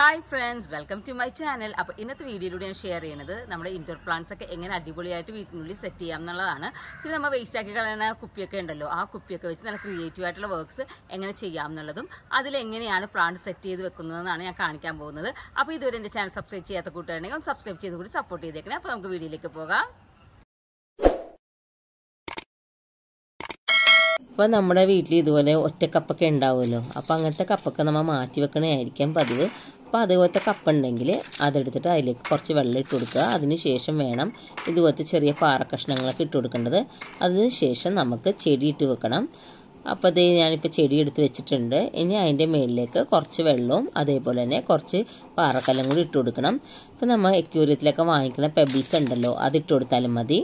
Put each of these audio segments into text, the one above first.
hi friends welcome to my channel അപ്പോൾ ഇന്നത്തെ വീഡിയോയിലൂടെ ഞാൻ ഷെയർ ചെയ്യുന്നത് നമ്മുടെ ഇൻഡോർ പ്ലാന്റ്സ് ഒക്കെ എങ്ങനെ അടിപൊളിയായിട്ട് വീട്ടിനുള്ളിൽ സെറ്റ് ചെയ്യാം എന്നുള്ളതാണ് ഇത് നമ്മൾ വേസ്റ്റ് ആക്കി കളയുന്ന കുപ്പിയൊക്കെ ഉണ്ടല്ലോ ആ കുപ്പിയൊക്കെ വെച്ച് നല്ല ക്രിയേറ്റീവ് ആയിട്ടുള്ള വർക്ക്സ് എങ്ങനെ ചെയ്യാം എന്നുള്ളതും അതിലെങ്ങനെയാണ് പ്ലാന്റ് സെറ്റ് ചെയ്ത് വെക്കുന്നതെന്നാണ് ഞാൻ കാണിക്കാൻ പോകുന്നത് അപ്പോൾ ഇതുവരെ എൻ്റെ ചാനൽ സബ്സ്ക്രൈബ് ചെയ്യാത്ത കൂട്ടുകാരുണ്ടെങ്കിൽ ഒന്ന് സബ്സ്ക്രൈബ് ചെയ്ത് കൂടി സപ്പോർട്ട് ചെയ്തേക്കണേ അപ്പോൾ നമുക്ക് വീഡിയോയിലേക്ക് പോകാം അപ്പോൾ നമ്മുടെ വീട്ടിൽ ഇതുപോലെ ഒറ്റ കപ്പൊക്കെ ഉണ്ടാവുമല്ലോ അപ്പോൾ അങ്ങനത്തെ കപ്പൊക്കെ നമ്മൾ മാറ്റി വെക്കണതായിരിക്കാം പതിവ് അപ്പോൾ അതുപോലത്തെ കപ്പ് ഉണ്ടെങ്കിൽ അതെടുത്തിട്ട് അതിലേക്ക് കുറച്ച് വെള്ളം ഇട്ട് കൊടുക്കുക അതിന് ശേഷം വേണം ഇതുപോലത്തെ ചെറിയ പാറക്കഷ്ണങ്ങളൊക്കെ ഇട്ട് കൊടുക്കേണ്ടത് അതിന് ശേഷം നമുക്ക് ചെടി ഇട്ട് വെക്കണം അപ്പോൾ ഇത് ഞാനിപ്പോൾ ചെടി എടുത്ത് വെച്ചിട്ടുണ്ട് ഇനി അതിൻ്റെ മുകളിലേക്ക് കുറച്ച് വെള്ളവും അതേപോലെ തന്നെ കുറച്ച് പാറക്കല്ലും കൂടി ഇട്ട് കൊടുക്കണം ഇപ്പോൾ നമ്മൾ എക്യൂരിയത്തിലൊക്കെ വാങ്ങിക്കുന്ന പെബിൾസ് ഉണ്ടല്ലോ അത് ഇട്ട് കൊടുത്താലും മതി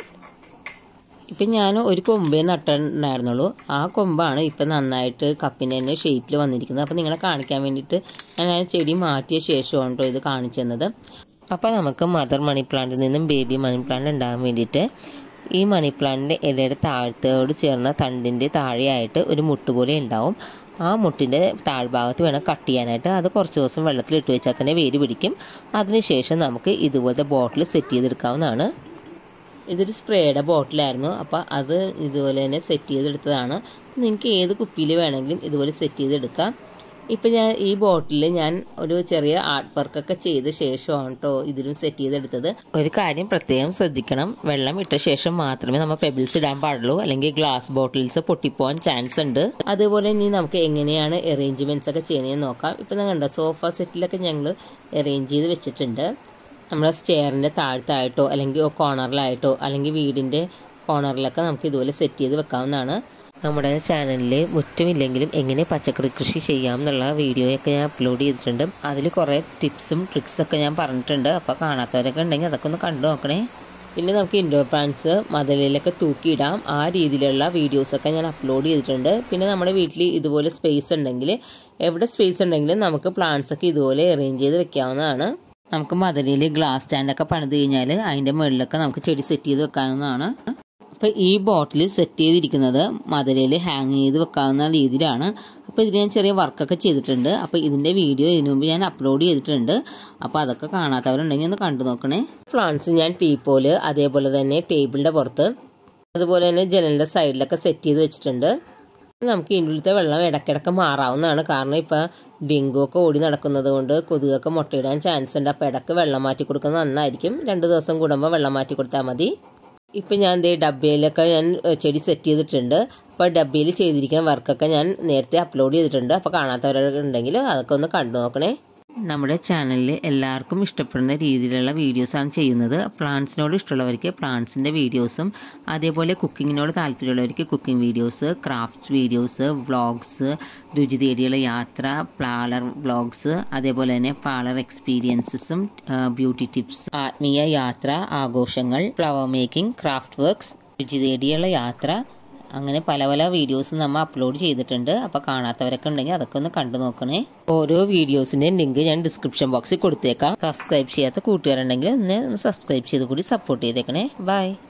ഇപ്പം ഞാൻ ഒരു കൊമ്പേ നട്ടിട്ടുണ്ടായിരുന്നുള്ളൂ ആ കൊമ്പാണ് ഇപ്പം നന്നായിട്ട് കപ്പിൻ്റെ തന്നെ ഷേപ്പിൽ വന്നിരിക്കുന്നത് അപ്പോൾ നിങ്ങളെ കാണിക്കാൻ വേണ്ടിയിട്ട് ഞാൻ ആ ചെടി മാറ്റിയ ശേഷമാണ് കേട്ടോ ഇത് കാണിച്ചു തന്നത് അപ്പോൾ നമുക്ക് മദർ മണി പ്ലാന്റിൽ നിന്നും ബേബി മണി പ്ലാന്റ് ഉണ്ടാകാൻ വേണ്ടിയിട്ട് ഈ മണി പ്ലാന്റിൻ്റെ ഇലയുടെ താഴത്തോട് ചേർന്ന തണ്ടിൻ്റെ താഴെയായിട്ട് ഒരു മുട്ട് പോലെ ഉണ്ടാവും ആ മുട്ടിൻ്റെ താഴ്ഭാഗത്ത് വേണം കട്ട് ചെയ്യാനായിട്ട് അത് കുറച്ച് ദിവസം വെള്ളത്തിൽ ഇട്ട് വെച്ചാൽ തന്നെ വേര് പിടിക്കും അതിനുശേഷം നമുക്ക് ഇതുപോലത്തെ ബോട്ടിൽ സെറ്റ് ചെയ്തെടുക്കാവുന്നതാണ് ഇതൊരു സ്പ്രേയുടെ ബോട്ടിലായിരുന്നു അപ്പോൾ അത് ഇതുപോലെ തന്നെ സെറ്റ് ചെയ്തെടുത്തതാണ് നിങ്ങൾക്ക് ഏത് കുപ്പിയിൽ വേണമെങ്കിലും ഇതുപോലെ സെറ്റ് ചെയ്തെടുക്കാം ഇപ്പം ഞാൻ ഈ ബോട്ടിൽ ഞാൻ ഒരു ചെറിയ ആർട്ട് വർക്കൊക്കെ ചെയ്ത ശേഷമാണ് കേട്ടോ ഇതിലും സെറ്റ് ചെയ്തെടുത്തത് ഒരു കാര്യം പ്രത്യേകം ശ്രദ്ധിക്കണം വെള്ളം ഇട്ട ശേഷം മാത്രമേ നമ്മൾ പെബിൾസ് ഇടാൻ പാടുള്ളൂ അല്ലെങ്കിൽ ഗ്ലാസ് ബോട്ടിൽസ് പൊട്ടിപ്പോവാൻ ചാൻസ് ഉണ്ട് അതുപോലെ ഇനി നമുക്ക് എങ്ങനെയാണ് അറേഞ്ച്മെന്റ്സ് ഒക്കെ ചെയ്യുന്നതെന്ന് നോക്കാം ഇപ്പം നിങ്ങൾ കണ്ടോ സോഫ സെറ്റിലൊക്കെ ഞങ്ങൾ അറേഞ്ച് ചെയ്ത് വെച്ചിട്ടുണ്ട് നമ്മുടെ സ്റ്റെയറിൻ്റെ താഴത്തായിട്ടോ അല്ലെങ്കിൽ കോർണറിലായിട്ടോ അല്ലെങ്കിൽ വീടിൻ്റെ കോർണറിലൊക്കെ നമുക്ക് ഇതുപോലെ സെറ്റ് ചെയ്ത് വെക്കാവുന്നതാണ് നമ്മുടെ ചാനലിൽ മുറ്റമില്ലെങ്കിലും എങ്ങനെ പച്ചക്കറി കൃഷി ചെയ്യാം എന്നുള്ള വീഡിയോയൊക്കെ ഞാൻ അപ്ലോഡ് ചെയ്തിട്ടുണ്ട് അതിൽ കുറേ ടിപ്സും ട്രിക്സൊക്കെ ഞാൻ പറഞ്ഞിട്ടുണ്ട് അപ്പോൾ കാണാത്തവരൊക്കെ ഉണ്ടെങ്കിൽ അതൊക്കെ ഒന്ന് കണ്ടു നോക്കണേ പിന്നെ നമുക്ക് ഇൻഡോർ പ്ലാന്റ്സ് മതിലിലൊക്കെ തൂക്കിയിടാം ആ രീതിയിലുള്ള വീഡിയോസൊക്കെ ഞാൻ അപ്ലോഡ് ചെയ്തിട്ടുണ്ട് പിന്നെ നമ്മുടെ വീട്ടിൽ ഇതുപോലെ സ്പേസ് ഉണ്ടെങ്കിൽ എവിടെ സ്പേസ് ഉണ്ടെങ്കിലും നമുക്ക് പ്ലാന്റ്സ് ഒക്കെ ഇതുപോലെ അറേഞ്ച് ചെയ്ത് വെക്കാവുന്നതാണ് നമുക്ക് മതിലിൽ ഗ്ലാസ് സ്റ്റാൻഡൊക്കെ പണിത് കഴിഞ്ഞാൽ അതിൻ്റെ മുകളിലൊക്കെ നമുക്ക് ചെടി സെറ്റ് ചെയ്ത് വെക്കാവുന്നതാണ് അപ്പോൾ ഈ ബോട്ടിൽ സെറ്റ് ചെയ്തിരിക്കുന്നത് മതിലിൽ ഹാങ് ചെയ്ത് വെക്കാവുന്ന രീതിയിലാണ് അപ്പോൾ ഇതിന് ഞാൻ ചെറിയ വർക്കൊക്കെ ചെയ്തിട്ടുണ്ട് അപ്പോൾ ഇതിൻ്റെ വീഡിയോ ഇതിനു മുമ്പ് ഞാൻ അപ്ലോഡ് ചെയ്തിട്ടുണ്ട് അപ്പോൾ അതൊക്കെ കാണാത്തവരുണ്ടെങ്കിൽ ഒന്ന് കണ്ടു നോക്കണേ പ്ലാന്റ്സ് ഞാൻ ടീപ്പോല് അതേപോലെ തന്നെ ടേബിളിൻ്റെ പുറത്ത് അതുപോലെ തന്നെ ജനലിൻ്റെ സൈഡിലൊക്കെ സെറ്റ് ചെയ്ത് വെച്ചിട്ടുണ്ട് നമുക്ക് ഇതിൻ്റെ വെള്ളം ഇടയ്ക്കിടയ്ക്ക് മാറാവുന്നതാണ് കാരണം ഇപ്പം ഡെങ്കു ഒക്കെ ഓടി നടക്കുന്നത് കൊണ്ട് കൊതുകൊക്കെ മുട്ടയിടാൻ ചാൻസ് ഉണ്ട് അപ്പോൾ ഇടയ്ക്ക് വെള്ളം മാറ്റി കൊടുക്കുന്നത് നന്നായിരിക്കും രണ്ട് ദിവസം കൂടുമ്പോൾ വെള്ളം മാറ്റി കൊടുത്താൽ മതി ഇപ്പം ഞാൻ ദേ ഡബ്ബയിലൊക്കെ ഞാൻ ചെടി സെറ്റ് ചെയ്തിട്ടുണ്ട് അപ്പോൾ ഡബ്ബയിൽ ചെയ്തിരിക്കുന്ന വർക്കൊക്കെ ഞാൻ നേരത്തെ അപ്ലോഡ് ചെയ്തിട്ടുണ്ട് അപ്പോൾ കാണാത്തവരുണ്ടെങ്കിൽ അതൊക്കെ ഒന്ന് കണ്ടു നോക്കണേ നമ്മുടെ ചാനലിൽ എല്ലാവർക്കും ഇഷ്ടപ്പെടുന്ന രീതിയിലുള്ള വീഡിയോസാണ് ചെയ്യുന്നത് പ്ലാന്റ്സിനോട് ഇഷ്ടമുള്ളവർക്ക് പ്ലാന്റ്സിൻ്റെ വീഡിയോസും അതേപോലെ കുക്കിങ്ങിനോട് താല്പര്യമുള്ളവർക്ക് cooking videos craft videos vlogs രുചി തേടിയുള്ള യാത്ര പാർലർ വ്ളോഗ്സ് അതേപോലെ തന്നെ പാർലർ എക്സ്പീരിയൻസസും ബ്യൂട്ടി ടിപ്സ് ആത്മീയ യാത്ര ആഘോഷങ്ങൾ ഫ്ലവർ മേക്കിംഗ് ക്രാഫ്റ്റ് വർക്ക്സ് രുചി തേടിയുള്ള യാത്ര അങ്ങനെ പല പല വീഡിയോസ് നമ്മൾ അപ്ലോഡ് ചെയ്തിട്ടുണ്ട് അപ്പോൾ കാണാത്തവരൊക്കെ ഉണ്ടെങ്കിൽ അതൊക്കെ ഒന്ന് കണ്ടു നോക്കണേ ഓരോ വീഡിയോസിൻ്റെയും ലിങ്ക് ഞാൻ ഡിസ്ക്രിപ്ഷൻ ബോക്സിൽ കൊടുത്തേക്കാം സബ്സ്ക്രൈബ് ചെയ്യാത്ത കൂട്ടുകാരുണ്ടെങ്കിൽ ഒന്ന് സബ്സ്ക്രൈബ് ചെയ്ത് കൂടി സപ്പോർട്ട് ചെയ്തേക്കണേ ബൈ